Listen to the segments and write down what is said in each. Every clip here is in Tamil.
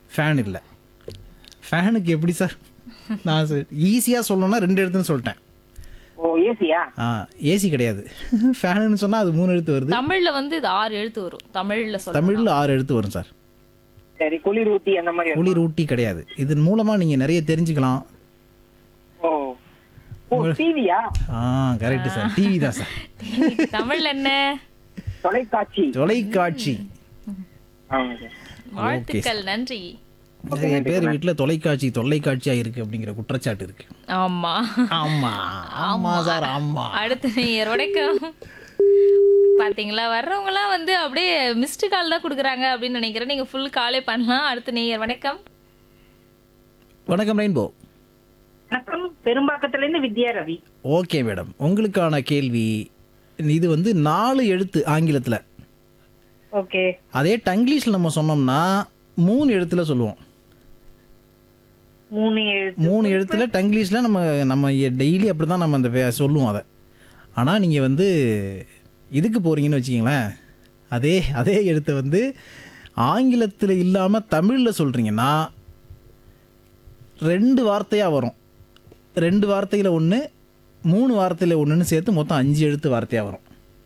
ஃபேன் இல்லை ஃபேனுக்கு எப்படி சார் நான் ஈஸியாக சொல்லணும்னா ரெண்டு எழுத்துன்னு சொல்லிட்டேன் ஓ ஈஸியா ஆ ஏசி கிடையாது ஃபேனுன்னு சொன்னால் அது மூணு எழுத்து வருது தமிழ்ல வந்து இது ஆறு எழுத்து வரும் தமிழ்ல சொல்ல தமிழில் ஆறு எழுத்து வரும் சார் சரி குளிர் ஊட்டி அந்த மாதிரி இருக்கும். குளிர் ஊட்டி கிடையாது இதன் மூலமாக நீங்கள் நிறைய தெரிஞ்சுக்கலாம் ஓ ஓ டிவியா ஆ கரெக்டு சார் டிவி தான் சார் தமிழ்ல என்ன தொலைக்காட்சி தொலைக்காட்சி ஆமாங்க சார். வாழ்த்துக்கள் நன்றி நிறைய பேர் வீட்டில் தொலைக்காட்சி தொல்லைக்காட்சியாக இருக்குது அப்படிங்கிற குற்றச்சாட்டு இருக்கு ஆமா ஆமா ஆமா சார் ஆமா அடுத்த நேயர் வணக்கம் பாத்தீங்களா வர்றவங்கலாம் வந்து அப்படியே மிஸ்டு கால் தான் கொடுக்குறாங்க அப்படின்னு நினைக்கிறேன் நீங்க ஃபுல் காலே பண்ணலாம் அடுத்த நேயர் வணக்கம் வணக்கம் ரெயின்போ வணக்கம் பெரும்பாக்கத்துல இருந்து வித்யா ரவி ஓகே மேடம் உங்களுக்கான கேள்வி இது வந்து நாலு எழுத்து ஆங்கிலத்தில் ஓகே அதே டங்கிலீஷில் நம்ம சொன்னோம்னா மூணு எழுத்துல சொல்லுவோம் மூணு எழுத்து மூணு எழுத்துல டங்கிலீஷில் நம்ம நம்ம டெய்லி அப்படி தான் நம்ம அந்த வே- சொல்லுவோம் அதை ஆனால் நீங்கள் வந்து இதுக்கு போகிறீங்கன்னு வச்சுக்கிங்களேன் அதே அதே எழுத்தை வந்து ஆங்கிலத்தில் இல்லாமல் தமிழில் சொல்கிறீங்கன்னா ரெண்டு வார்த்தையாக வரும் ரெண்டு வார்த்தையில் ஒன்று மூணு வார்த்தையில் ஒன்றுன்னு சேர்த்து மொத்தம் அஞ்சு எழுத்து வார்த்தையாக வரும்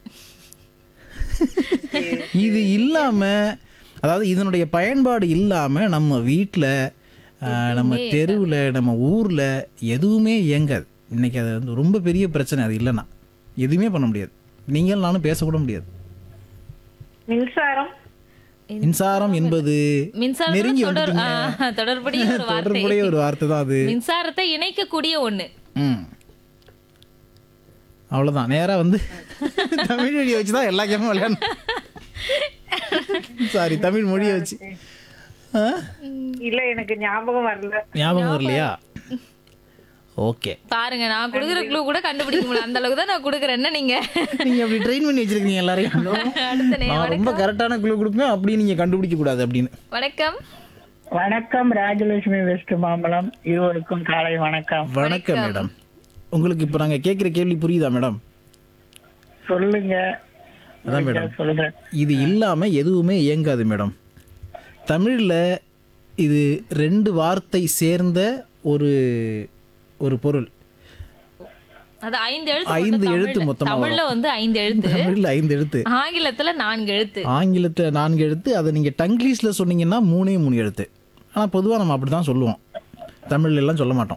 இது இல்லாமல் அதாவது இதனுடைய பயன்பாடு இல்லாமல் நம்ம வீட்டில் நம்ம தெருவில் நம்ம ஊரில் எதுவுமே இயங்காது இன்னைக்கு அது வந்து ரொம்ப பெரிய பிரச்சனை அது இல்லைன்னா எதுவுமே பண்ண முடியாது நீங்கள் நானும் பேசக்கூட முடியாது மின்சாரம் மின்சாரம் என்பது மின்சாரம் நெருங்கி தொடர் வந்துட்டீங்க. ஆ, தொடர்புடைய ஒரு வார்த்தை தொடர்புடைய ஒரு வார்த்தை தான் அது மின்சாரத்தை இணைக்கக்கூடிய ஒண்ணு ம் அவ்வளோதான் நேராக வந்து தமிழ் மொழியை வச்சு தான் எல்லா கேமும் விளையாடணும் சாரி தமிழ் மொழியை வச்சு ஆ? இல்ல எனக்கு ஞாபகம் வரல ஞாபகம் வரலையா ஓகே பாருங்க நான் கொடுக்குற க்ளூ கூட கண்டுபிடிக்க முடியல அந்த அளவுக்கு தான் நான் கொடுக்குறேன் என்ன நீங்க நீங்க அப்படி ட்ரெயின் பண்ணி வச்சிருக்கீங்க எல்லாரையும் அடுத்த நேயர் நான் ரொம்ப கரெக்டான குழு கொடுப்பேன் அப்படி நீங்க கண்டுபிடிக்க கூடாது அப்படின்னு வணக்கம் வணக்கம் ராஜலட்சுமி வெஸ்ட் மாம்பலம் இருவருக்கும் காலை வணக்கம் வணக்கம் மேடம் உங்களுக்கு இப்போ நாங்க கேட்குற கேள்வி புரியுதா மேடம் சொல்லுங்க அதான் மேடம் சொல்லுங்க இது இல்லாம எதுவுமே இயங்காது மேடம் தமிழ்ல இது ரெண்டு வார்த்தை சேர்ந்த ஒரு ஒரு பொருள் அது ஐந்து எழுத்து ஐந்து மட்டும் எழுத்து தமிழ்ல. மொத்தமா தமிழ்ல வந்து ஐந்து எழுத்து தமிழ்ல ஐந்து எழுத்து ஆங்கிலத்துல நான்கு எழுத்து ஆங்கிலத்துல நான்கு எழுத்து அதை நீங்க டங்கிலீஷ்ல சொன்னீங்கன்னா மூணே மூணு எழுத்து ஆனா பொதுவா நம்ம அப்படிதான் சொல்லுவோம் தமிழ்ல எல்லாம் சொல்ல மாட்டோம்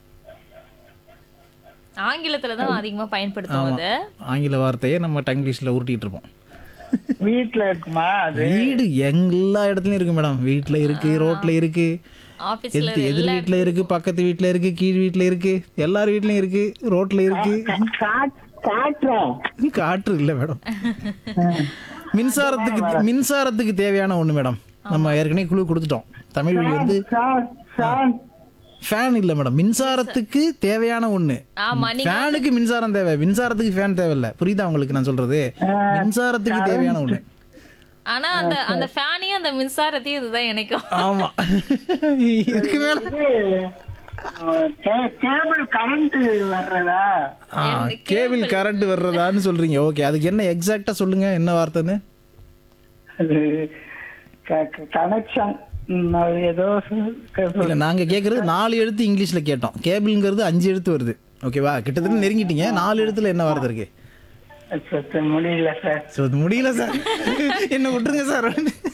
ஆங்கிலத்துல தான் அதிகமா பயன்படுத்துவோம் அதை ஆங்கில வார்த்தையை நம்ம டங்கிலீஷ்ல உருட்டிட்டு இருப்போம் வீட்டுல இருக்குமா அது வீடு எல்லா இடத்துலயும் இருக்கு மேடம் வீட்ல இருக்கு ரோட்ல இருக்கு ஆபீஸ்ல எதிர் எதிர் வீட்ல இருக்கு பக்கத்து வீட்ல இருக்கு கீழ் வீட்ல இருக்கு எல்லார் வீட்லயும் இருக்கு ரோட்ல இருக்கு காட்- காட்டுறோம் காற்று இல்ல மேடம் மின்சாரத்துக்கு மின்சாரத்துக்கு தேவையான ஒண்ணு மேடம் நம்ம ஏற்கனவே குழு கொடுத்துட்டோம் தமிழ் வழி வந்து சார், சார், ஃபேன் இல்ல மேடம் மின்சாரத்துக்கு தேவையான ஒண்ணு ஆமா நீங்க ஃபேனுக்கு மின்சாரம் தேவை மின்சாரத்துக்கு ஃபேன் தேவையில்ல புரியுதா உங்களுக்கு நான் சொல்றது மின்சாரத்துக்கு தேவையான ஒண்ணு ஆனா அந்த அந்த ஃபேனையும் அந்த மின்சாரத்தையும் இதுதான் இணைக்கும் ஆமா இதுக்கு மேல அஹ், கே- கேபிள் கரண்ட் வர்றதா ஆ, கேபிள் கரண்ட் வர்றதான்னு சொல்றீங்க ஓகே அதுக்கு என்ன எக்ஸாக்டா சொல்லுங்க என்ன வார்த்தைன்னு அது கனெக்ஷன் ஏதோ சொல்- இல்ல நாங்க கேக்குறது நாலு எழுத்து இங்கிலீஷ்ல கேட்டோம் கேபிள்ங்கிறது அஞ்சு எழுத்து வருது ஓகேவா கிட்டத்தட்ட நெருங்கிட்டீங்க நாலு எழுத்துல என்ன வார்த்தை இருக்கு சுத்த முடியல சார் ஸோ அது முடியல சார் என்ன விட்டுருங்க சார்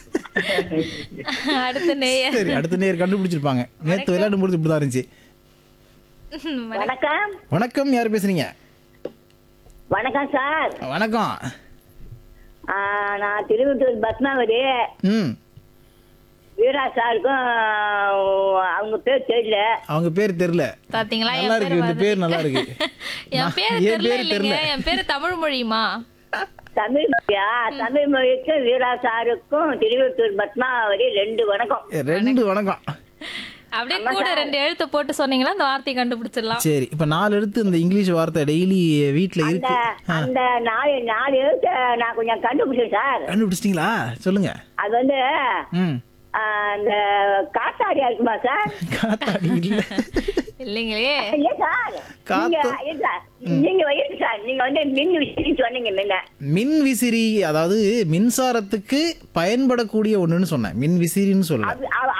அடுத்த நேயர் சரி அடுத்த நேர் கண்டுபிடிச்சிருப்பாங்க நேத்து விளையாடும் பொழுது இப்படிதான் இருந்துச்சு வணக்கம் வணக்கம் யார் பேசுறீங்க வணக்கம் சார் வணக்கம் ஆ, நான் திருவத்தூர் பத்மாவதி ம் வீரா சாருக்கும் அவங்க பேர் தெரியல அவங்க பேர் தெரியல பாத்தீங்களா நல்லா என் இருக்கு பேர் இந்த பேர் நல்லா இருக்கு என் பேர் என் தெரியல பேர் இல்லைங்க தெரியல என் பேரு தமிழ் மொழியுமா தமிழ் மொழியா தமிழ் மொழிக்கும் வீரா சாருக்கும் திருவத்தூர் பத்மாவதி ரெண்டு வணக்கம் ரெண்டு வணக்கம் அப்படியே கூட ரெண்டு எழுத்து போட்டு சொன்னீங்கன்னா அந்த வார்த்தையை கண்டுபிடிச்சிடலாம் சரி இப்ப நாலு எழுத்து இந்த இங்கிலீஷ் வார்த்தை டெய்லி வீட்ல அந்த இருக்கு அந்த நாலு நாலு எழுத்து நான் கொஞ்சம் கண்டுபிடிச்சேன் சார் கண்டுபிடிச்சிட்டீங்களா சொல்லுங்க அது வந்து ம் ஆ, அந்த காத்தாடியா இருக்குமா சார் காத்தாடி இல்ல இல்லைங்களே இல்ல சார் நீங்க காத்து- இல்ல சார் நீங்க வைங்க சார் நீங்க வந்து மின் விசிறி சொன்னீங்க முன்ன மின் விசிறி அதாவது மின்சாரத்துக்கு பயன்படக்கூடிய ஒண்ணுன்னு சொன்னேன் மின் விசிறின்னு சொல்ல அது- அவ-